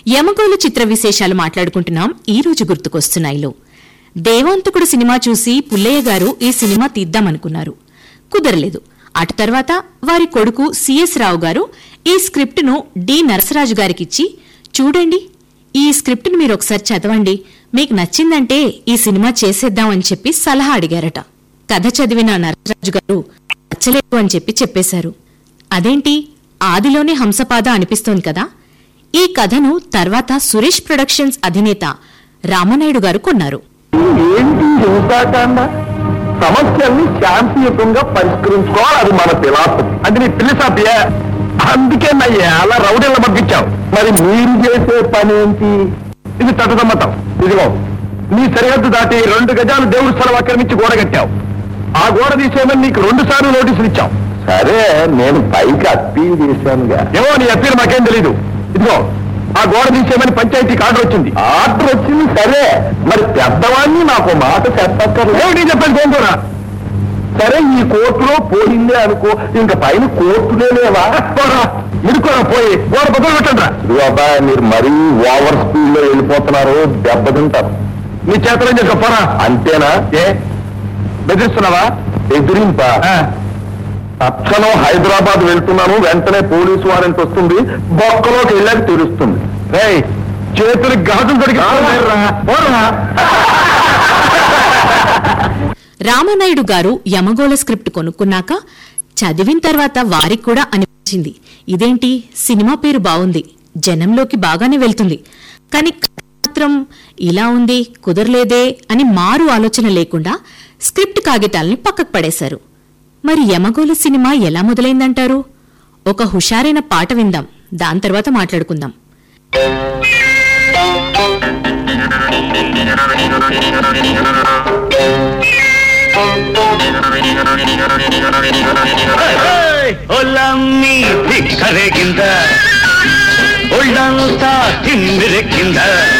యమగోలు చిత్ర విశేషాలు మాట్లాడుకుంటున్నాం ఈ రోజు గుర్తుకొస్తున్నాయిలో దేవాంతకుడు సినిమా చూసి పుల్లయ్య గారు ఈ సినిమా తీద్దామనుకున్నారు కుదరలేదు అటు తర్వాత వారి కొడుకు సిఎస్ రావు గారు ఈ స్క్రిప్టును డి నరసరాజు గారికిచ్చి చూడండి ఈ స్క్రిప్టును మీరు ఒకసారి చదవండి మీకు నచ్చిందంటే ఈ సినిమా చేసేద్దామని చెప్పి సలహా అడిగారట కథ చదివిన నరసరాజు గారు నచ్చలేదు అని చెప్పి చెప్పేశారు అదేంటి ఆదిలోనే హంసపాద అనిపిస్తోంది కదా ఈ కథను తర్వాత సురేష్ ప్రొడక్షన్స్ అధినేత రామనాయుడు గారు కొన్నారు ఏంటి హింసాకాండ సమస్యల్ని శాంతియుతంగా పరిష్కరించుకోవాలి అది మన ఫిలాసఫీ అది నీ ఫిలసాఫియా అందుకే నయ్యా అలా రౌడీలను పంపించావు మరి మీరు చేసే పని ఏంటి ఇది తటసమ్మతం ఇదిగో నీ సరిహద్దు దాటి రెండు గజాలు దేవుడి స్థలం ఆక్రమించి గోడ కట్టావు ఆ గోడ తీసేయమని నీకు రెండు సార్లు నోటీసులు ఇచ్చాం సరే నేను పైకి అప్పీల్ చేశానుగా ఏమో నీ అప్పీల్ మాకేం తెలీదు ఇదిగో ఆ గోడ తీసేయమని పంచాయతీకి ఆర్డర్ వచ్చింది ఆర్డర్ వచ్చింది సరే మరి పెద్దవాడిని నాకు మాట చెప్పక్కర్లేదు నేను చెప్పాను కోరుకోరా సరే ఈ కోర్టులో పోయిందే అనుకో ఇంకా పైన కోర్టులే లేవా పోరా ఇడుకోరా పోయి గోడ బదులు పెట్టండి ఇదిగో అబ్బాయి మీరు మరీ ఓవర్ స్పీడ్ లో వెళ్ళిపోతున్నారు దెబ్బతింటారు నీ చేతలో చెప్పరా అంతేనా ఏ బెదిరిస్తున్నావా బెదిరింపా తక్షణం హైదరాబాద్ వెళ్తున్నాను వెంటనే పోలీసు వారెంట్ వస్తుంది బొక్కలోకి వెళ్ళాక తెలుస్తుంది రేయ్ చేతులకి గాజులు దొరికి రామనాయుడు గారు యమగోళ స్క్రిప్ట్ కొనుక్కున్నాక చదివిన తర్వాత వారికి కూడా అనిపించింది ఇదేంటి సినిమా పేరు బావుంది జనంలోకి బాగానే వెళ్తుంది కానీ కథ మాత్రం ఇలా ఉంది కుదరలేదే అని మారు ఆలోచన లేకుండా స్క్రిప్ట్ కాగితాల్ని పక్కకు పడేశారు మరి యమగోళ సినిమా ఎలా మొదలైందంటారు ఒక హుషారైన పాట విందాం దాని తర్వాత మాట్లాడుకుందాం ಒಲಮ್ಮಿ ಕರೆಗಿಂದ ಒಳ್ಳಂತ ತಿಂದಿರಕ್ಕಿಂದ